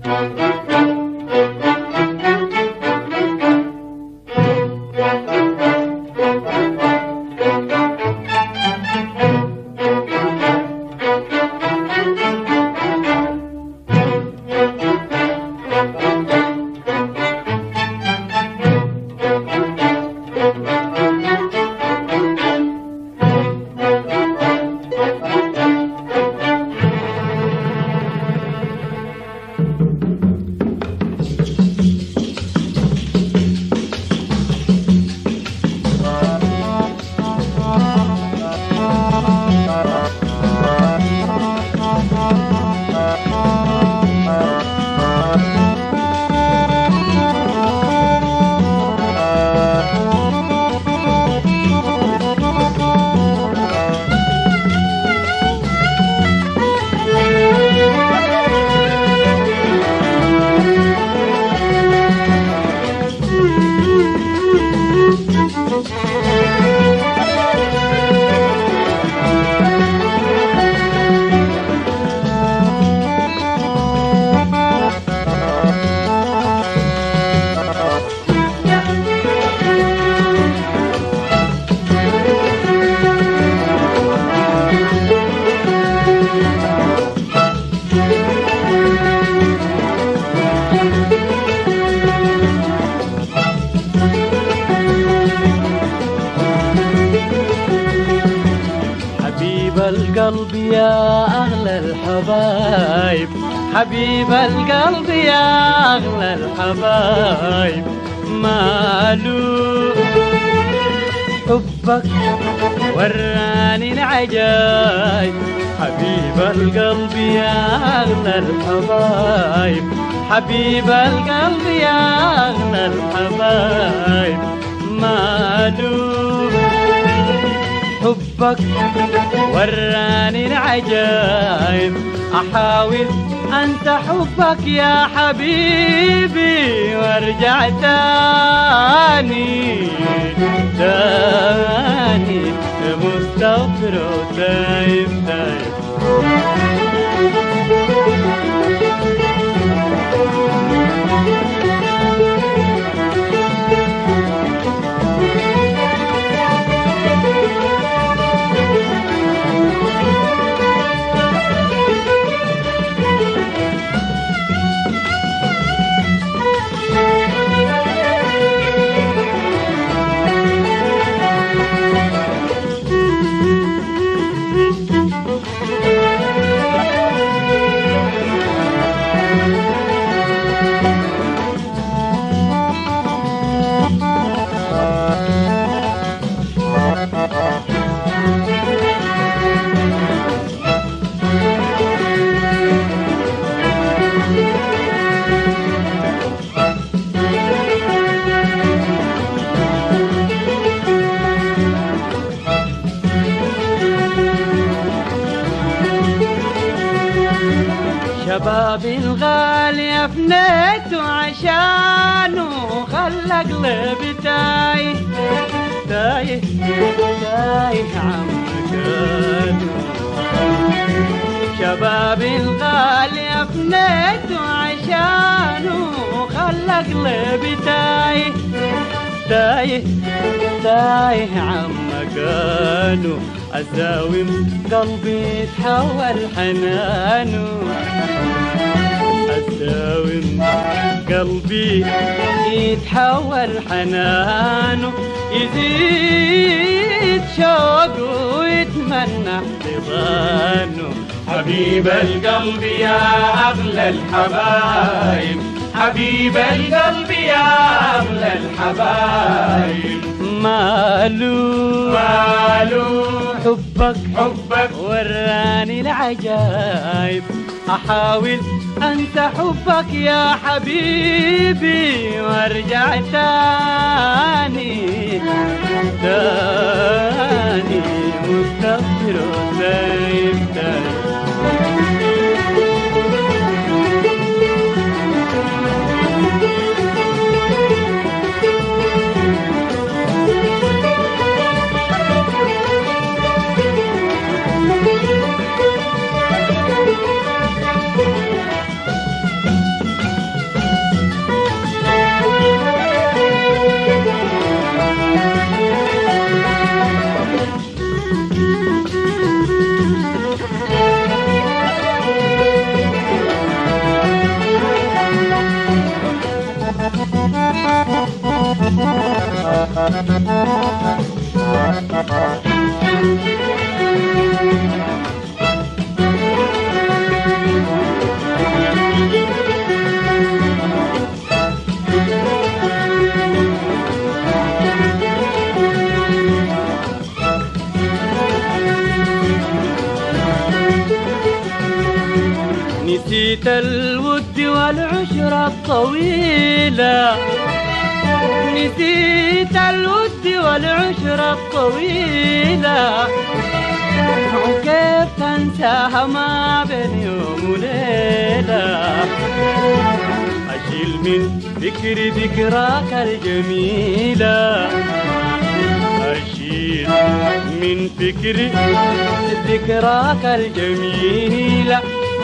حبيب القلب يا أغلى الحبايب حبيب القلب يا أغلى الحبايب ماله حبك وراني العجايب حبيب القلب يا أغلى الحبايب حبيب القلب يا أغلى الحبايب ماله حبك وراني العجايب أحاول أنسى حبك يا حبيبي وارجع تاني تاني مستغفر وتايب تايب شبابي الغالي افنيته عشانه خلى قلبي تايه تايه تايه عن مكانه شبابي الغالي افنيته عشانه خلى قلبي تايه تايه تايه عن مكانه أساوم قلبي تحول حنانه أساوم قلبي يتحول حنانه يزيد شوقه ويتمنى احتضانه حبيب القلب يا أغلى الحبايب حبيب القلب يا أغلى الحبايب ماله ماله حبك حبك وراني العجايب أحاول أنسى حبك يا حبيبي وارجع تاني تاني مستغفر وتايب تايب نسيت الود والعشرة الطويلة نسيت الود والعشرة الطويلة وكيف تنساها ما بين يوم وليلة أشيل من ذكري ذكراك الجميلة أشيل من فكري ذكراك الجميلة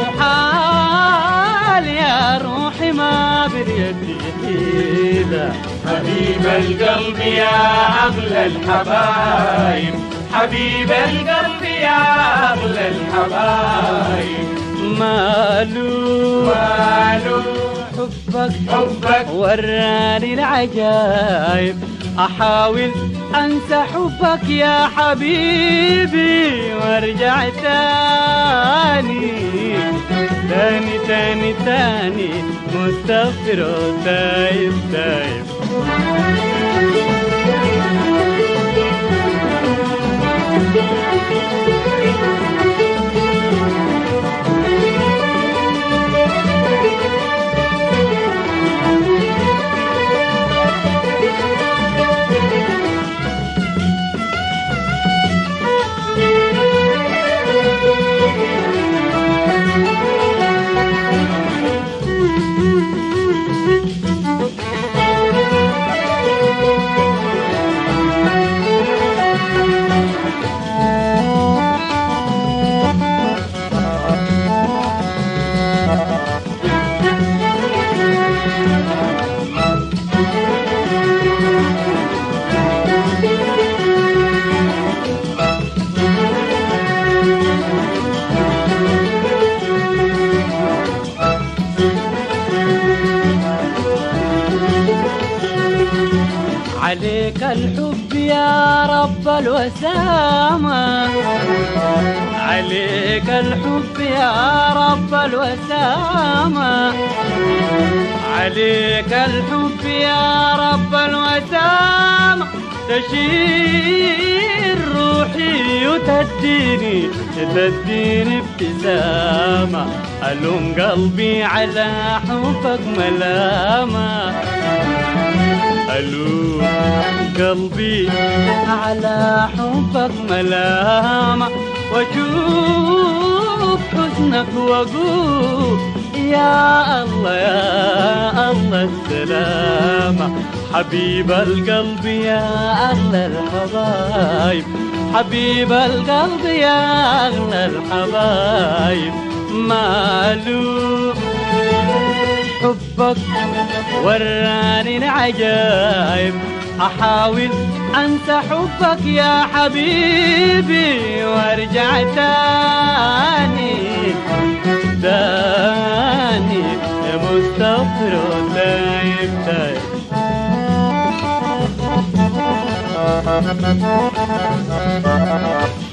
محال يا روحي ما بريدي حيلة حبيب القلب يا أغلى الحبايب حبيب القلب يا أغلى الحبايب مالو ماله حبك حبك وراني العجايب احاول انسى حبك يا حبيبي وارجع تاني تاني تاني تاني مستغفر وتايب تايب عليك الحب يا رب الوسامة عليك الحب يا رب الوسامة عليك الحب يا رب الوسامة تشير روحي وتديني تديني ابتسامة ألوم قلبي على حبك ملامة ألوم قلبي على حبك ملامة واشوف حزنك واقول يا الله يا الله السلامة حبيب القلب يا أغلى الحبايب حبيب القلب يا أغلى الحبايب مالو حبك وراني العجايب احاول انسى حبك يا حبيبي وارجع تاني تاني مستغفر وتايب تايب